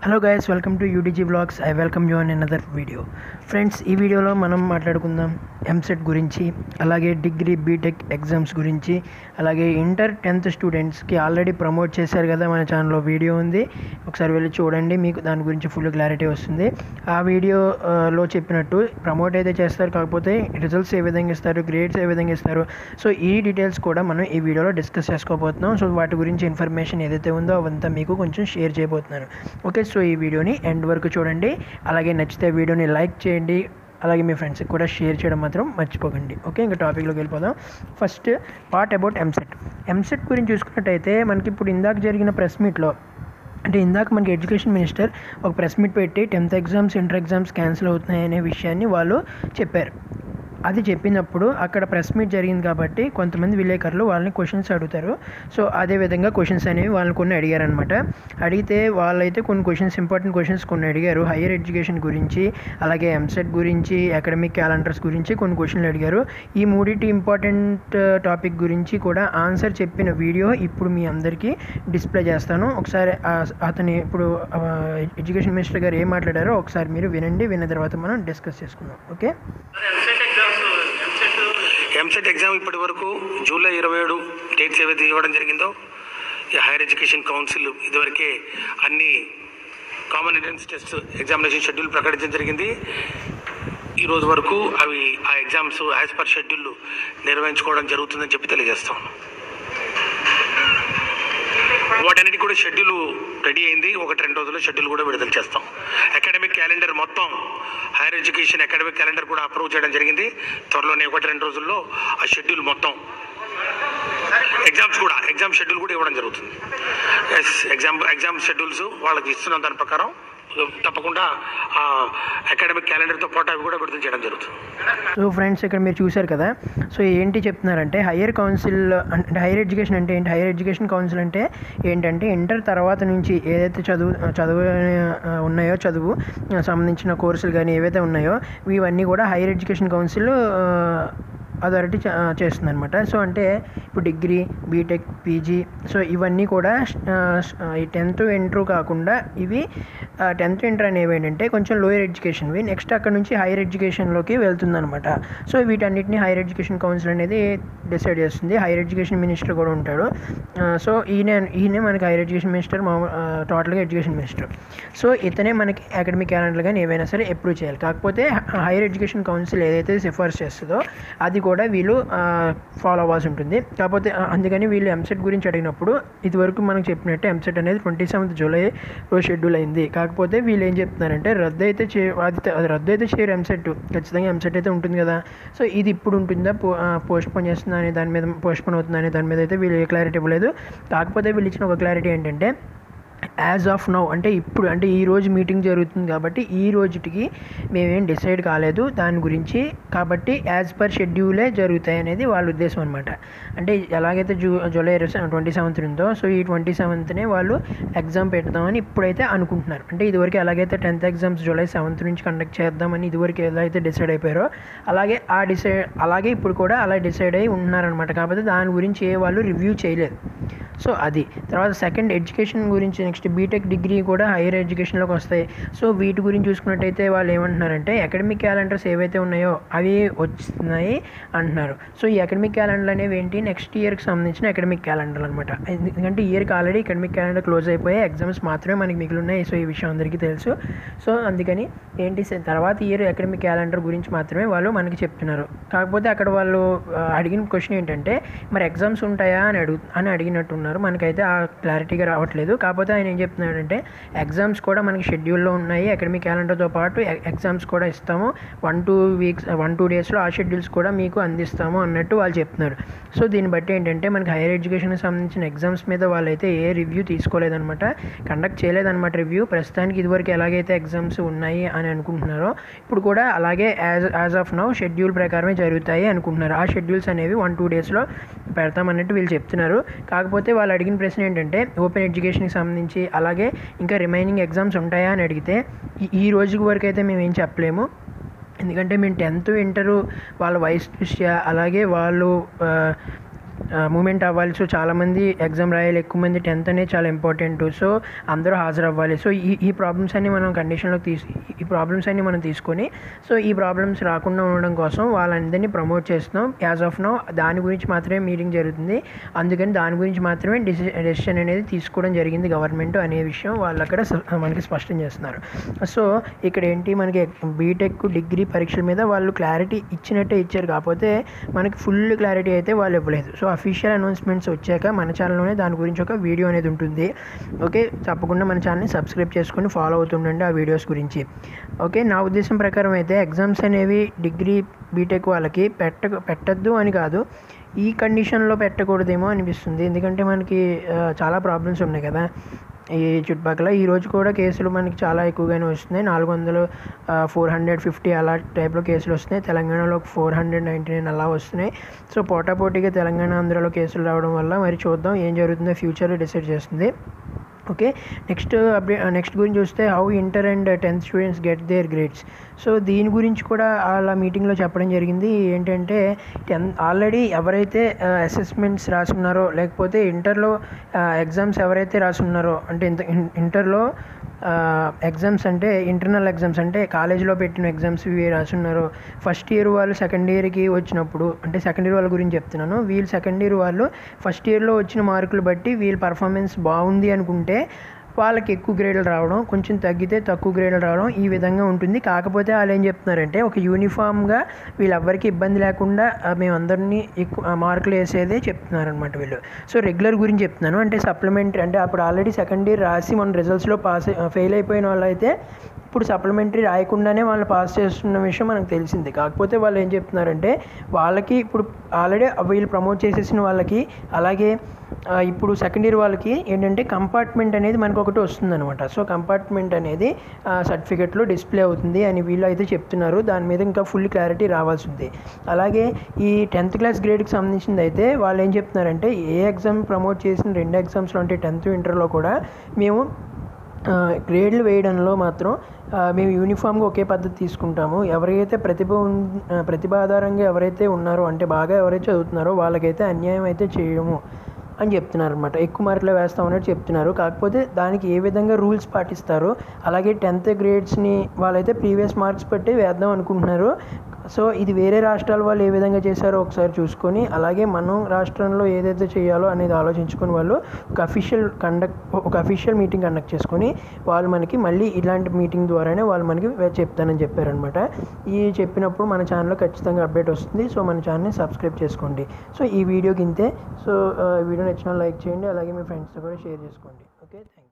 hello guys welcome to యూడిజీ blogs I welcome you on another video friends ఈ వీడియోలో మనం మాట్లాడుకుందాం ఎంసెట్ గురించి అలాగే డిగ్రీ బీటెక్ ఎగ్జామ్స్ గురించి అలాగే ఇంటర్ టెన్త్ స్టూడెంట్స్కి ఆల్రెడీ ప్రమోట్ చేశారు కదా మన ఛానల్లో వీడియో ఉంది ఒకసారి వెళ్ళి చూడండి మీకు దాని గురించి ఫుల్ క్లారిటీ వస్తుంది ఆ వీడియోలో చెప్పినట్టు ప్రమోట్ అయితే చేస్తారు కాకపోతే రిజల్ట్స్ ఏ విధంగా ఇస్తారు గ్రేడ్స్ ఏ విధంగా ఇస్తారు సో ఈ డీటెయిల్స్ కూడా మనం ఈ వీడియోలో డిస్కస్ చేసుకోబోతున్నాం సో వాటి గురించి ఇన్ఫర్మేషన్ ఏదైతే ఉందో అవంతా మీకు కొంచెం షేర్ చేయబోతున్నాను ఓకే సో ఈ వీడియోని ఎండ్ వరకు చూడండి అలాగే నచ్చితే వీడియోని లైక్ చేయండి అలాగే మీ ఫ్రెండ్స్కి కూడా షేర్ చేయడం మాత్రం మర్చిపోకండి ఓకే ఇంకా టాపిక్లోకి వెళ్ళిపోదాం first part about EAMCET EAMCET గురించి చూసుకున్నట్టయితే మనకి ఇప్పుడు ఇందాక జరిగిన ప్రెస్ మీట్లో అంటే ఇందాక మనకి ఎడ్యుకేషన్ మినిస్టర్ ఒక ప్రెస్ మీట్ పెట్టి tenth exams inter exams cancel అవుతున్నాయి అనే విషయాన్ని వాళ్ళు చెప్పారు అది చెప్పినప్పుడు అక్కడ ప్రెస్ మీట్ జరిగింది కాబట్టి కొంతమంది విలేకరులు వాళ్ళని క్వశ్చన్స్ అడుగుతారు సో అదే విధంగా క్వశ్చన్స్ అనేవి వాళ్ళని కొన్ని అడిగారనమాట అడిగితే వాళ్ళైతే కొన్ని క్వశ్చన్స్ ఇంపార్టెంట్ క్వశ్చన్స్ కొన్ని అడిగారు హైయర్ ఎడ్యుకేషన్ గురించి అలాగే ఎంసెట్ గురించి అకాడమిక్ క్యాలెండర్స్ గురించి కొన్ని క్వశ్చన్లు అడిగారు ఈ మూడింటి ఇంపార్టెంట్ టాపిక్ గురించి కూడా ఆన్సర్ చెప్పిన వీడియో ఇప్పుడు మీ అందరికీ డిస్ప్లే చేస్తాను ఒకసారి ఆ- అతని ఇప్పుడు ఎడ్యుకేషన్ మినిస్టర్ గారు ఏం మాట్లాడారో ఒకసారి మీరు వినండి విన్న తర్వాత మనం డిస్కస్ చేసుకుందాం okay EAMCET exams EAMCET EAMCET exam ఇప్పటి వరకు జూలై ఇరవై ఏడు డేట్స్ ఏవైతే ఇవ్వడం జరిగిందో ఈ హైయర్ ఎడ్యుకేషన్ కౌన్సిల్ ఇదివరకే అన్ని common entrance test examination schedule ప్రకటించడం జరిగింది ఈ రోజు వరకు అవి ఆ ఎగ్జామ్స్ యాజ్ పర్ షెడ్యూల్ నిర్వహించుకోవడం జరుగుతుందని చెప్పి తెలియజేస్తాం వాటన్నిటి కూడా షెడ్యూల్ రెడీ అయింది ఒకటి రెండు రోజుల్లో షెడ్యూల్ కూడా విడుదల చేస్తాం అకాడమిక్ క్యాలెండర్ మొత్తం హైయర్ ఎడ్యుకేషన్ అకాడమిక్ క్యాలెండర్ కూడా అప్రూవ్ చేయడం జరిగింది త్వరలోనే ఒకటి రెండు రోజుల్లో ఆ షెడ్యూల్ మొత్తం ఎగ్జామ్స్ కూడా ఎగ్జామ్ షెడ్యూల్ కూడా ఇవ్వడం జరుగుతుంది ఎస్ ఎగ్జామ్ ఎగ్జామ్ షెడ్యూల్స్ వాళ్ళకి ఇస్తున్నాం దాని ప్రకారం తప్పకుండా ఆ అకాడమిక్ క్యాలెండర్తో పాటు అవి కూడా విడుదల చేయడం జరుగుతుంది సో ఫ్రెండ్స్ ఇక్కడ మీరు చూశారు కదా సో ఏంటి చెప్తున్నారంటే హైయర్ కౌన్సిల్ అంటే హైయర్ ఎడ్యుకేషన్ అంటే ఏంటి హైయర్ ఎడ్యుకేషన్ కౌన్సిల్ అంటే ఏంటంటే ఇంటర్ తర్వాత నుంచి ఏదైతే చదువు చదువు ఆ, ఉన్నాయో చదువు ఆ, సంబంధించిన కోర్సులు కానీ ఏవైతే ఉన్నాయో ఇవన్నీ కూడా హైయర్ ఎడ్యుకేషన్ కౌన్సిల్ అథారిటీ చేస్తుంది అనమాట సో అంటే ఇప్పుడు డిగ్రీ బీటెక్ పీజీ సో ఇవన్నీ కూడా ఆ, ఈ టెన్త్ ఇంటర్ కాకుండా ఇవి టెన్త్ ఇంటర్ అనేవి ఏంటంటే కొంచెం లోయర్ ఎడ్యుకేషన్వి నెక్స్ట్ అక్కడ నుంచి హైయర్ ఎడ్యుకేషన్లోకి వెళ్తుందన్నమాట సో వీటన్నిటిని హైయర్ ఎడ్యుకేషన్ కౌన్సిల్ అనేది డిసైడ్ చేస్తుంది హైయర్ ఎడ్యుకేషన్ మినిస్టర్ కూడా ఉంటాడు ఆ, సో ఈయన ఈయనే మనకి హైయర్ ఎడ్యుకేషన్ మినిస్టర్ మా టోటల్గా ఎడ్యుకేషన్ మినిస్టర్ సో ఇతనే మనకి అకాడమిక్ క్యాలెండర్ కానీ ఏవైనా సరే అప్రూవ్ చేయాలి కాకపోతే హైయర్ ఎడ్యుకేషన్ కౌన్సిల్ ఏదైతే సిఫార్సు చేస్తుందో అది కూడా వీళ్ళు ఫాలో అవ్వాల్సి ఉంటుంది కాకపోతే ఆ, అందుకని వీళ్ళు ఎంసెట్ గురించి అడిగినప్పుడు ఇదివరకు మనకు చెప్పినట్టు ఎంసెట్ అనేది ట్వంటీ సెవెంత్ జూలై రోజు షెడ్యూల్ అయింది కాకపోతే వీళ్ళు ఏం చెప్తున్నారంటే రద్దు అయితే చే అది అది రద్దు అయితే చేయరు ఎంసెట్ ఖచ్చితంగా ఎంసెట్ అయితే ఉంటుంది కదా సో ఇది ఇప్పుడు ఉంటుందా పోస్ట్ పోన్ చేస్తుందా అనే దాని మీద పోస్ట్ పోన్ అవుతుందా అనే దాని మీద అయితే వీళ్ళు ఏ క్లారిటీ ఇవ్వలేదు కాకపోతే వీళ్ళు ఇచ్చిన ఒక క్లారిటీ ఏంటంటే యాజ్ ఆఫ్ నౌ అంటే ఇప్పుడు అంటే ఈ రోజు మీటింగ్ జరుగుతుంది కాబట్టి ఈ రోజుటికి మేమేం డిసైడ్ కాలేదు దాని గురించి కాబట్టి యాజ్ పర్ షెడ్యూలే జరుగుతాయి అనేది వాళ్ళ ఉద్దేశం అనమాట అంటే ఎలాగైతే జూ జూలై ట్వంటీ సెవెంత్ ఉందో సో ఈ ట్వంటీ సెవెంత్నే వాళ్ళు ఎగ్జామ్ పెడదామని ఇప్పుడైతే అనుకుంటున్నారు అంటే ఇదివరకు ఎలాగైతే టెన్త్ ఎగ్జామ్స్ జూలై సెవెంత్ నుంచి కండక్ట్ చేద్దామని ఇదివరకు ఎలా అయితే డిసైడ్ అయిపోయారో అలాగే ఆ డిసైడ్ అలాగే ఇప్పుడు కూడా అలా డిసైడ్ అయి ఉంటున్నారనమాట కాకపోతే దాని గురించి ఏ వాళ్ళు రివ్యూ చేయలేదు సో అది తర్వాత సెకండ్ ఎడ్యుకేషన్ గురించి నెక్స్ట్ బీటెక్ డిగ్రీ కూడా హైయర్ ఎడ్యుకేషన్లోకి వస్తాయి సో వీటి గురించి చూసుకున్నట్టయితే వాళ్ళు ఏమంటున్నారంటే అకాడమిక్ క్యాలెండర్స్ ఏవైతే ఉన్నాయో అవి వస్తున్నాయి అంటున్నారు సో ఈ అకాడమిక్ క్యాలెండర్ అనేవి ఏంటి నెక్స్ట్ ఇయర్కి సంబంధించిన అకాడమిక్ క్యాలెండర్ అనమాట ఎందుకంటే ఈ ఇయర్కి ఆల్రెడీ అకాడమిక్ క్యాలెండర్ క్లోజ్ అయిపోయి ఎగ్జామ్స్ మాత్రమే మనకి మిగిలి ఉన్నాయి సో ఈ విషయం అందరికీ తెలుసు సో అందుకని ఏంటి స- తర్వాత ఇయర్ అకాడమిక్ క్యాలెండర్ గురించి మాత్రమే వాళ్ళు మనకి చెప్తున్నారు కాకపోతే అక్కడ వాళ్ళు ఆ, అడిగిన క్వశ్చన్ ఏంటంటే మరి ఎగ్జామ్స్ ఉంటాయా అని అడుగు అని అడిగినట్టున్నారు మనకైతే ఆ క్లారిటీగా రావట్లేదు కాకపోతే ఆయన ఏం చెప్తున్నాడంటే ఎగ్జామ్స్ కూడా మనకి షెడ్యూల్లో ఉన్నాయి అకాడమిక్ క్యాలెండర్తో పాటు ఎ- ఎగ్జామ్స్ కూడా ఇస్తాము one two weeks one two డేస్లో ఆ షెడ్యూల్స్ కూడా మీకు అందిస్తాము అన్నట్టు వాళ్ళు చెప్తున్నారు సో దీన్ని బట్టి ఏంటంటే మనకి హైయర్ ఎడ్యుకేషన్కి సంబంధించిన ఎగ్జామ్స్ మీద వాళ్ళైతే ఏ రివ్యూ తీసుకోలేదన్నమాట కండక్ట్ చేయలేదన్నమాట రివ్యూ ప్రస్తుతానికి ఇదివరకు ఎలాగైతే ఎగ్జామ్స్ ఉన్నాయి అని అనుకుంటున్నారో ఇప్పుడు కూడా అలాగే as as of now schedule ప్రకారమే జరుగుతాయి అనుకుంటున్నారు ఆ షెడ్యూల్స్ అనేవి వన్ టూ డేస్లో పెడతామన్నట్టు వీళ్ళు చెప్తున్నారు కాకపోతే వాళ్ళు అడిగిన ప్రశ్న ఏంటంటే ఓపెన్ ఎడ్యుకేషన్కి సంబంధించి అలాగే ఇంకా రిమైనింగ్ ఎగ్జామ్స్ ఉంటాయా అని అడిగితే ఈ- ఈ రోజు వరకు అయితే మేము ఏం చెప్పలేము ఎందుకంటే మేము టెన్త్ ఇంటరు వాళ్ళ వయసు దృష్ట్యా అలాగే వాళ్ళు ఆ, మూమెంట్ అవ్వాలి సో చాలామంది ఎగ్జామ్ రాయాలి ఎక్కువ మంది టెన్త్ అనేది చాలా ఇంపార్టెంట్ సో అందరూ హాజరు అవ్వాలి సో ఈ ఈ ప్రాబ్లమ్స్ అన్ని మనం కండిషన్లోకి తీసి ఈ ప్రాబ్లమ్స్ అన్ని మనం తీసుకొని సో ఈ ప్రాబ్లమ్స్ రాకుండా ఉండడం కోసం వాళ్ళందరినీ ప్రమోట్ చేస్తున్నాం యాజ్ ఆఫ్ నో దాని గురించి మాత్రమే మీటింగ్ జరుగుతుంది అందుకని దాని గురించి మాత్రమే డిసి డెసిషన్ అనేది తీసుకోవడం జరిగింది గవర్నమెంట్ అనే విషయం వాళ్ళు అక్కడ స- మనకి స్పష్టం చేస్తున్నారు సో ఇక్కడ ఏంటి మనకి బీటెక్ డిగ్రీ పరీక్షల మీద వాళ్ళు క్లారిటీ ఇచ్చినట్టే ఇచ్చారు కాకపోతే మనకి ఫుల్ క్లారిటీ అయితే వాళ్ళు ఇవ్వలేదు సో అఫీషియల్ అనౌన్స్మెంట్స్ వచ్చాక మన ఛానల్లోనే దాని గురించి ఒక వీడియో అనేది ఉంటుంది ఓకే తప్పకుండా మన ఛానల్ని సబ్స్క్రైబ్ చేసుకొని ఫాలో అవుతుండండి ఆ వీడియోస్ గురించి ఓకే నా ఉద్దేశం ప్రకారం అయితే ఎగ్జామ్స్ అనేవి డిగ్రీ బీటెక్ వాళ్ళకి పెట్ట పెట్టద్దు అని కాదు ఈ కండిషన్లో పెట్టకూడదేమో అనిపిస్తుంది ఎందుకంటే మనకి ఆ, చాలా ప్రాబ్లమ్స్ ఉన్నాయి కదా ఈ చుట్టుపక్కల ఈ రోజు కూడా కేసులు మనకి చాలా ఎక్కువగానే వస్తున్నాయి నాలుగు వందలు ఫోర్ హండ్రెడ్ ఫిఫ్టీ అలా టైప్లో కేసులు వస్తున్నాయి తెలంగాణలో ఫోర్ హండ్రెడ్ నైంటీ నైన్ అలా వస్తున్నాయి సో పోటాపోటీగా తెలంగాణ ఆంధ్రాలో కేసులు రావడం వల్ల మరి చూద్దాం ఏం జరుగుతుందో ఫ్యూచర్ డిసైడ్ చేస్తుంది ఓకే నెక్స్ట్ అప్డే నెక్స్ట్ గురించి చూస్తే how inter and tenth students get their grades so దీని గురించి కూడా అలా మీటింగ్లో చెప్పడం జరిగింది ఏంటంటే టెన్త్ ఆల్రెడీ ఎవరైతే అసెస్మెంట్స్ రాసున్నారో లేకపోతే ఇంటర్లో ఎగ్జామ్స్ ఎవరైతే రాసున్నారో అంటే ఇంత ఇంటర్లో ఎగ్జామ్స్ అంటే ఇంటర్నల్ ఎగ్జామ్స్ అంటే కాలేజీలో పెట్టిన ఎగ్జామ్స్ ఇవి రాసున్నారో ఫస్ట్ ఇయర్ వాళ్ళు సెకండ్ ఇయర్కి వచ్చినప్పుడు అంటే సెకండ్ ఇయర్ వాళ్ళ గురించి చెప్తున్నాను వీళ్ళు సెకండ్ ఇయర్ వాళ్ళు ఫస్ట్ ఇయర్లో వచ్చిన మార్కులు బట్టి వీళ్ళ పర్ఫార్మెన్స్ బాగుంది అనుకుంటే వాళ్ళకి ఎక్కువ గ్రేడ్లు రావడం కొంచెం తగ్గితే తక్కువ గ్రేడ్లు రావడం ఈ విధంగా ఉంటుంది కాకపోతే వాళ్ళు ఏం చెప్తున్నారంటే ఒక యూనిఫామ్గా వీళ్ళెవ్వరికి ఇబ్బంది లేకుండా ఆ, మేమందరినీ ఎక్కువ ఆ, మార్కులు వేసేదే చెప్తున్నారనమాట వీళ్ళు సో రెగ్యులర్ గురించి చెప్తున్నాను అంటే సప్లిమెంటరీ అంటే అప్పుడు ఆల్రెడీ సెకండ్ ఇయర్ రాసి మన రిజల్ట్స్లో పాస్ ఫెయిల్ అయిపోయిన వాళ్ళు అయితే ఇప్పుడు సప్లిమెంటరీ రాయకుండానే వాళ్ళు పాస్ చేస్తున్న విషయం మనకు తెలిసింది కాకపోతే వాళ్ళు ఏం చెప్తున్నారంటే వాళ్ళకి ఇప్పుడు ఆల్రెడీ వీళ్ళు ప్రమోట్ చేసేసిన వాళ్ళకి అలాగే ఆ, ఇప్పుడు సెకండ్ ఇయర్ వాళ్ళకి ఏంటంటే కంపార్ట్మెంట్ అనేది మనకు ఒకటి వస్తుందన్నమాట సో కంపార్ట్మెంట్ అనేది సర్టిఫికెట్లో డిస్ప్లే అవుతుంది అని వీళ్ళు అయితే చెప్తున్నారు దాని మీద ఇంకా ఫుల్ క్లారిటీ రావాల్సి ఉంది అలాగే ఈ టెన్త్ క్లాస్ గ్రేడ్కి సంబంధించింది అయితే వాళ్ళు ఏం చెప్తున్నారంటే ఏ ఎగ్జామ్ ప్రమోట్ చేసిన రెండు ఎగ్జామ్స్లో అంటే టెన్త్ ఇంటర్లో కూడా మేము ఆ, గ్రేడ్లు వేయడంలో మాత్రం ఆ, మేము యూనిఫామ్గా ఒకే పద్ధతి తీసుకుంటాము ఎవరైతే ప్రతిభ ఉన్- ఆ, ప్రతిభ ఆధారంగా ఎవరైతే ఉన్నారో అంటే బాగా ఎవరైతే చదువుతున్నారో వాళ్ళకైతే అన్యాయం అయితే చేయము అని చెప్తున్నారు అనమాట ఎక్కువ మార్కులు వేస్తామన్నట్టు చెప్తున్నారు కాకపోతే దానికి ఏ విధంగా రూల్స్ పాటిస్తారో అలాగే టెన్త్ గ్రేడ్స్ని వాళ్ళైతే ప్రీవియస్ మార్క్స్ బట్టి వేద్దాం అనుకుంటున్నారు సో ఇది వేరే రాష్ట్రాల వాళ్ళు ఏ విధంగా చేశారో ఒకసారి చూసుకొని అలాగే మనం రాష్ట్రంలో ఏదైతే చేయాలో అనేది ఆలోచించుకొని వాళ్ళు ఒక అఫీషియల్ కండక్ట్ ఒక అఫీషియల్ మీటింగ్ కండక్ట్ చేసుకొని వాళ్ళు మనకి మళ్ళీ ఇలాంటి మీటింగ్ ద్వారానే వాళ్ళు మనకి వే- చెప్తానని చెప్పారనమాట ఈ చెప్పినప్పుడు మన ఛానల్లో ఖచ్చితంగా అప్డేట్ వస్తుంది సో మన ఛానల్ని సబ్స్క్రైబ్ చేసుకోండి సో ఈ వీడియోకి ఇంతే సో ఆ, వీడియో నచ్చిన లైక్ చేయండి అలాగే మీ ఫ్రెండ్స్తో కూడా షేర్ చేసుకోండి ఓకే థ్యాంక్